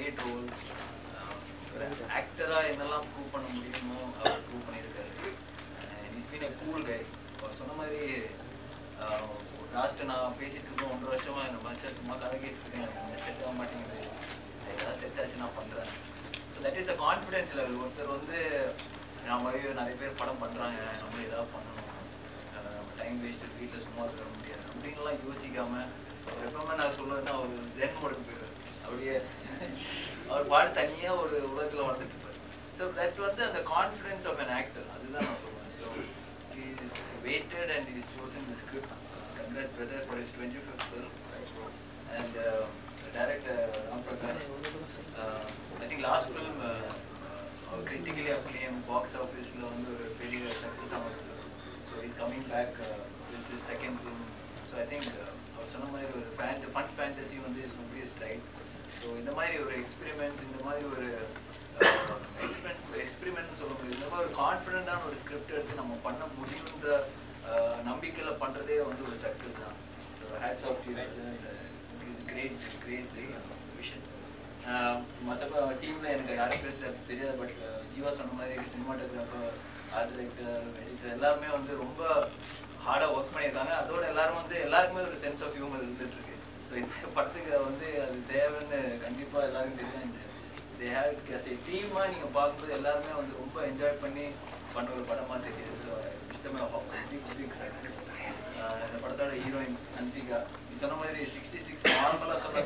great Rolle's ஒரு ஆக்டராக என்னெல்லாம் ப்ரூவ் பண்ண முடியுமோ அவர் ப்ரூவ் பண்ணியிருக்காரு is been a cool guy அவர் சொன்ன மாதிரி லாஸ்ட்டு நான் பேசிட்டு இருக்கோம் ஒன்றரை வருஷமா இந்த மச்சா சும்மா கதை கேட்டுருக்கேன் எனக்கு செட் ஆக மாட்டேங்குது ஏதாவது செட் ஆச்சு நான் பண்ணுறேன் so that is a confidence level ஒருத்தர் வந்து நம்ம ஐயோ நிறைய பேர் படம் பண்ணுறாங்க நம்ம ஏதாவது பண்ணணும் நம்ம டைம் வேஸ்ட்டு வீட்டில் சும்மா இருக்க முடியாது அப்படின்லாம் யோசிக்காம அவர் எப்பவுமே நான் சொல்லுவேன்னா ஒரு ஜென் மோடுக்கு போயிடுவார் அப்படியே அவர் பாடு தனியாக ஒரு உலகத்தில் வந்துட்டு இருப்பார் ஸோ தட் வந்து அந்த கான்ஃபிடென்ஸ் ஆஃப் an ஆக்டர் அதுதான் நான் சொல்லுவேன் so is waited and is chosen the script congrats brother for is twenty fifth film and director Ram Prakash I think last film அவர் கிரிட்டிக்கலி அக்லேம் பாக்ஸ் ஆஃபீஸில் வந்து ஒரு பெரிய சக்ஸஸ் ஆனது so is coming back with this second film so I think அவர் சொன்ன மாதிரி ஒரு ஃபேண்ட் ஃபன் ஃபேண்டசி வந்து இஸ் மூவிஸ் ரைட் ஸோ இந்த மாதிரி ஒரு எக்ஸ்பெரிமெண்ட் இந்த மாதிரி ஒரு எக்ஸ்பெரிமெண்ட் எக்ஸ்பெரிமெண்ட் சொல்ல முடியாது இந்த மாதிரி ஒரு கான்ஃபிடென்ட்டான ஒரு ஸ்கிரிப்ட் எடுத்து நம்ம பண்ண முடியுன்ற uh, நம்பிக்கையில பண்ணுறதே வந்து ஒரு சக்ஸஸ் தான் so hats off great great vision மற்ற டீமில் எனக்கு யாரும் பேசுகிறது தெரியாது பட் ஜீவா சொன்ன மாதிரி சினிமாட்டோகிராஃபர் ஆர்ட் டைரக்டர் எடிட்டர் எல்லாருமே வந்து ரொம்ப ஹார்டாக ஒர்க் பண்ணியிருக்காங்க அதோட எல்லாரும் வந்து எல்லாருக்குமே ஒரு சென்ஸ் ஆஃப் ஹியூமர் இருந்துட்டு இருக்கு ஸோ இந்த படத்துக்கு வந்து அது தேவைன்னு கண்டிப்பாக எல்லாருக்கும் தெரியும் தே ஹேவ் அஸ் ஏ டீமாக நீங்கள் பார்க்கும்போது எல்லாருமே வந்து ரொம்ப என்ஜாய் பண்ணி பண்ண ஒரு படமாக தெரியுது ஸோ பிக் பிக் சக்ஸஸ் இந்த படத்தோட ஹீரோயின் ஹன்சிகா நீ சொன்ன மாதிரி சிக்ஸ்டி சிக்ஸ் நார்மலாக சொல்ல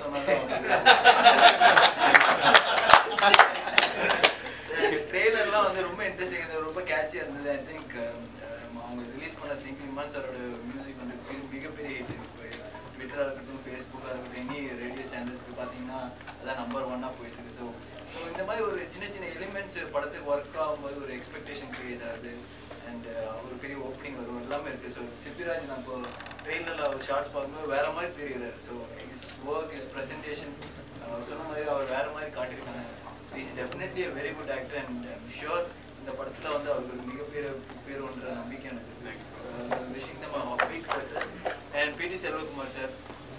சொன்னாங்க ட்ரெய்லர்லாம் வந்து ரொம்ப இன்ட்ரெஸ்டிங் இருந்தது ரொம்ப கேட்சியாக இருந்தது ஐ திங்க் அவங்க ரிலீஸ் பண்ண சிங்கிள் மந்த்ஸ் அவரோட மியூசிக் வந்து பெரிய- மிகப்பெரிய ஹிட் ட்விட்டராக இருக்கட்டும் ஃபேஸ்புக்காக இருக்கட்டும் எனி ரேடியோ சேனல்ஸ்க்கு பார்த்தீங்கன்னா அதான் நம்பர் ஒன்னாக போயிட்டு இருக்கு ஸோ ஸோ இந்த மாதிரி ஒரு சின்ன சின்ன எலிமெண்ட்ஸ் படத்துக்கு ஒர்க் ஆகும்போது ஒரு எக்ஸ்பெக்டேஷன் கிரியேட் ஆகுது அண்ட் ஒரு பெரிய ஓப்பனிங் வரும் எல்லாமே இருக்குது ஸோ சித்திராஜ் நான் இப்போ ட்ரெயினில் அவர் ஷார்ட்ஸ் பார்க்கும்போது வேற மாதிரி தெரியுறாரு so is work is presentation சொன்ன மாதிரி அவர் வேற மாதிரி காட்டியிருக்காங்க is definitely a very good actor and sure இந்த படத்தில் வந்து அவருக்கு ஒரு மிகப்பெரிய பேர் ஒன்ற நம்பிக்கை எனக்கு இருக்கு விஷிங் நம்ம பிக் சக்ஸஸ் அண்ட் பிடி செல்வகுமார் சார்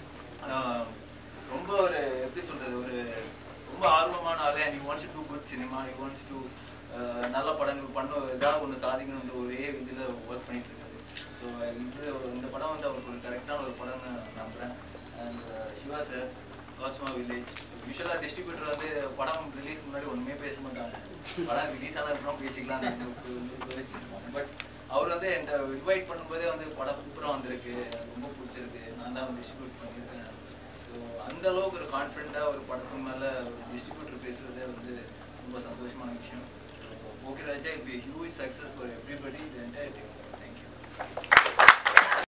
ரொம்ப ஒரு எப்படி சொல்றது ஒரு ரொம்ப ஆர்வமான ஆளு and you wants to good cinema you wants to நல்ல படங்கள் பண்ண ஏதாவது ஒன்று சாதிக்கணுன்ற ஒரே இதில் ஒர்க் பண்ணிட்டு இருக்காரு ஸோ இது இந்த படம் வந்து அவருக்கு ஒரு கரெக்டான ஒரு படம்னு நான் நம்புறேன் and Siva sir Cosmo village யூஸ்வலாக டிஸ்ட்ரிபியூட்டர் வந்து படம் ரிலீஸ் முன்னாடி ஒன்றுமே பேச மாட்டாங்க படம் ரிலீஸ் ஆனதுக்கப்புறம் பேசிக்கலாம் பட் அவர் வந்து என்கிட்ட இன்வைட் பண்ணும்போதே வந்து படம் சூப்பராக வந்திருக்கு எனக்கு ரொம்ப பிடிச்சிருக்கு நான் தான் டிஸ்ட்ரிபியூட் பண்ணியிருக்கேன் ஸோ அந்த அளவுக்கு ஒரு கான்ஃபிடென்ட்டாக ஒரு படத்துக்கு மேலே ஒரு டிஸ்ட்ரிபியூட்டர் பேசுறதே வந்து ரொம்ப சந்தோஷமான விஷயம் ஓகே ராஜா இப்போ huge success for everybody the entire team thank you